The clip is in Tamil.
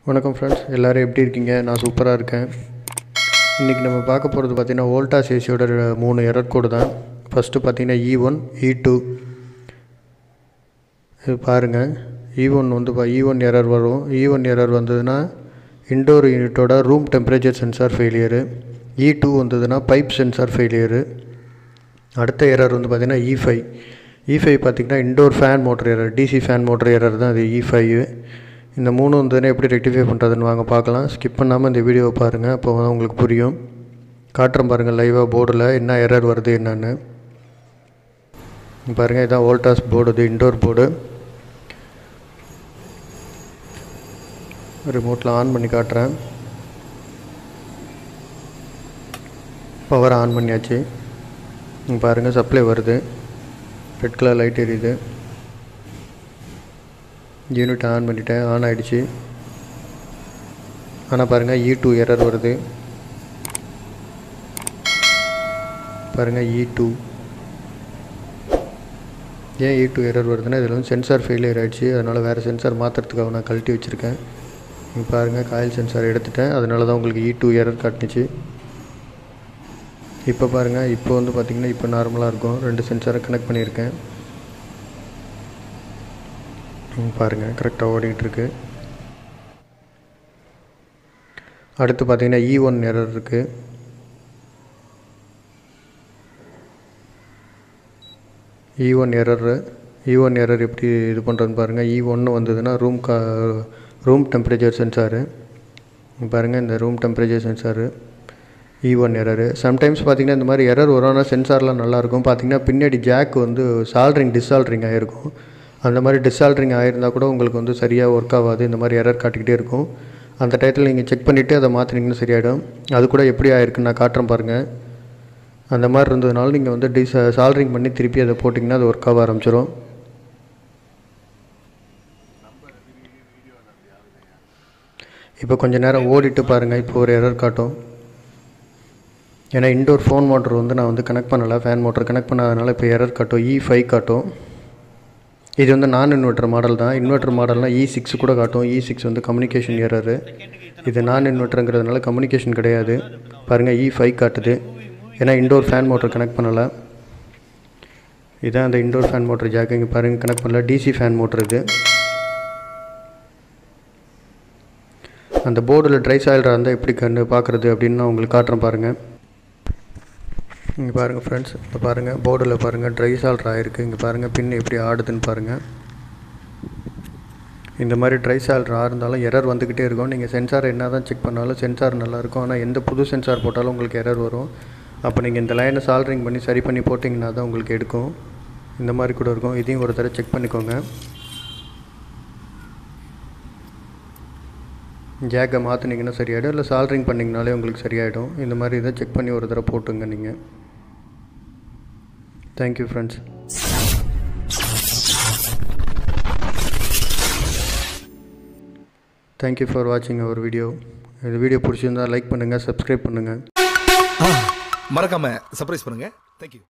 வணக்கம் ஃப்ரெண்ட்ஸ் எல்லோரும் எப்படி இருக்கீங்க நான் சூப்பராக இருக்கேன் இன்றைக்கி நம்ம பார்க்க போகிறது பார்த்திங்கன்னா வோல்டாஸ் ஏசியோட மூணு எரர் கோடு தான் ஃபஸ்ட்டு பார்த்திங்கன்னா இ ஒன் இ டூ இது பாருங்கள் இ ஒன் வந்து இ ஒன் எரர் வரும் இ ஒன் எரர் வந்ததுன்னா இன்டோர் யூனிட்டோட room temperature sensor failure E two வந்ததுன்னா பைப் சென்சார் ஃபெயிலியரு அடுத்த எரர் வந்து பார்த்திங்கன்னா இ ஃபைவ் இ ஃபைவ் பார்த்திங்கன்னா indoor fan motor error DC fan motor error தான் அது இ ஃபைவ் இந்த மூணு வந்ததுன்னா எப்படி ரெக்டிஃபை பண்ணுறதுன்னு வாங்க பார்க்கலாம் ஸ்கிப் பண்ணாமல் இந்த வீடியோவை பாருங்கள் அப்போ தான் உங்களுக்கு புரியும் காட்டுறேன் பாருங்கள் லைவாக போர்டில் என்ன எரர் வருது என்னன்னு பாருங்கள் இதான் வோல்டாஸ் போர்டு இது இன்டோர் போர்டு ரிமோட்டில் ஆன் பண்ணி காட்டுறேன் பவர் ஆன் பண்ணியாச்சு இங்கே பாருங்கள் சப்ளை வருது ரெட் கலர் லைட் எரியுது யூனிட் ஆன் பண்ணிட்டேன் ஆன் ஆகிடுச்சு ஆனால் பாருங்கள் இ டூ எரர் வருது பாருங்கள் இ டூ ஏன் இ டூ எரர் வருதுன்னா இதில் வந்து சென்சார் ஃபெயிலியர் ஆகிடுச்சு அதனால் வேறு சென்சார் மாற்றுறதுக்காக நான் கழட்டி வச்சுருக்கேன் இங்கே பாருங்கள் காயில் சென்சார் எடுத்துட்டேன் அதனால தான் உங்களுக்கு இ டூ எரர் காட்டுனுச்சு இப்போ பாருங்கள் இப்போ வந்து பார்த்திங்கன்னா இப்போ நார்மலாக இருக்கும் ரெண்டு சென்சாரை கனெக்ட் பண்ணியிருக்கேன் பாருங்கள் கரெக்டாக ஓடிக்கிட்டுருக்கு அடுத்து பார்த்திங்கன்னா இ ஒன் எரர் இருக்குது E one error E one error எப்படி இது பண்ணுறதுன்னு பாருங்கள் இ ஒன்று வந்ததுன்னா ரூம் கா ரூம் டெம்பரேச்சர் சென்சாரு பாருங்கள் இந்த room temperature sensor E one error sometimes பார்த்திங்கன்னா இந்த மாதிரி எரர் வரும் ஆனால் சென்சார்லாம் நல்லாயிருக்கும் பார்த்திங்கன்னா பின்னாடி ஜாக் வந்து சால்ட்ரிங் டிஸ்சால்ட்ரிங் ஆகிருக்கும் அந்த மாதிரி டிஸ்சால்ட்ரிங் ஆகிருந்தால் கூட உங்களுக்கு வந்து சரியாக ஒர்க் ஆகாது இந்த மாதிரி எரர் காட்டிக்கிட்டே இருக்கும் அந்த டயத்தில் நீங்கள் செக் பண்ணிவிட்டு அதை மாற்றினீங்கன்னா சரியாயிடும் அது கூட எப்படி ஆயிருக்குன்னு நான் காட்டுறேன் பாருங்கள் அந்த மாதிரி இருந்ததுனால நீங்கள் வந்து டிஸ் சால்ட்ரிங் பண்ணி திருப்பி அதை போட்டிங்கன்னா அது ஒர்க் ஆக ஆரம்பிச்சிடும் இப்போ கொஞ்சம் நேரம் ஓடிட்டு பாருங்கள் இப்போ ஒரு எரர் காட்டும் ஏன்னா இன்டோர் ஃபோன் மோட்டர் வந்து நான் வந்து கனெக்ட் பண்ணலை ஃபேன் மோட்டர் கனெக்ட் பண்ணாதனால இப்போ எரர் காட்டும் இ ஃபைவ் காட்டும் இது வந்து நான் இன்வெர்ட்டர் மாடல் தான் இன்வெர்ட்டர் மாடல்னால் இ சிக்ஸ் கூட காட்டும் இ சிக்ஸ் வந்து கம்யூனிகேஷன் எரரு இது நான் இன்வெர்ட்டருங்கிறதுனால கம்யூனிகேஷன் கிடையாது பாருங்கள் இ ஃபைவ் காட்டுது ஏன்னா இன்டோர் ஃபேன் மோட்டர் கனெக்ட் பண்ணலை இதான் அந்த இன்டோர் ஃபேன் மோட்டர் ஜாக்கு இங்கே பாருங்கள் கனெக்ட் பண்ணல டிசி ஃபேன் மோட்டர் இது அந்த போர்டில் ட்ரை சாயில்ராக இருந்தால் எப்படி கண்டு பார்க்குறது அப்படின்னு நான் உங்களுக்கு காட்டுறேன் பாருங்கள் இங்கே பாருங்கள் ஃப்ரெண்ட்ஸ் இப்போ பாருங்கள் போர்டில் பாருங்கள் ட்ரை சால்ட்ரா இருக்குது இங்கே பாருங்கள் பின் எப்படி ஆடுதுன்னு பாருங்கள் இந்த மாதிரி ட்ரை சால்ட்ரா இருந்தாலும் எரர் வந்துக்கிட்டே இருக்கும் நீங்கள் சென்சார் என்ன தான் செக் பண்ணாலும் சென்சார் நல்லாயிருக்கும் ஆனால் எந்த புது சென்சார் போட்டாலும் உங்களுக்கு எரர் வரும் அப்போ நீங்கள் இந்த லைனை சால்ட்ரிங் பண்ணி சரி பண்ணி போட்டிங்கன்னா தான் உங்களுக்கு எடுக்கும் இந்த மாதிரி கூட இருக்கும் இதையும் ஒரு தடவை செக் பண்ணிக்கோங்க ஜேக்கை மாற்றினீங்கன்னா சரியாயிடும் இல்லை சால்ட்ரிங் பண்ணிங்கனாலே உங்களுக்கு சரியாயிடும் இந்த மாதிரி இதை செக் பண்ணி ஒரு தடவை போட்டுங்க நீங்கள் தேங்க்யூ ஃப்ரெண்ட்ஸ் தேங்க்யூ ஃபார் வாட்சிங் அவர் வீடியோ இந்த வீடியோ பிடிச்சிருந்தால் லைக் பண்ணுங்கள் சப்ஸ்கிரைப் பண்ணுங்கள் மறக்காம சர்ப்ரைஸ் பண்ணுங்க தேங்க்யூ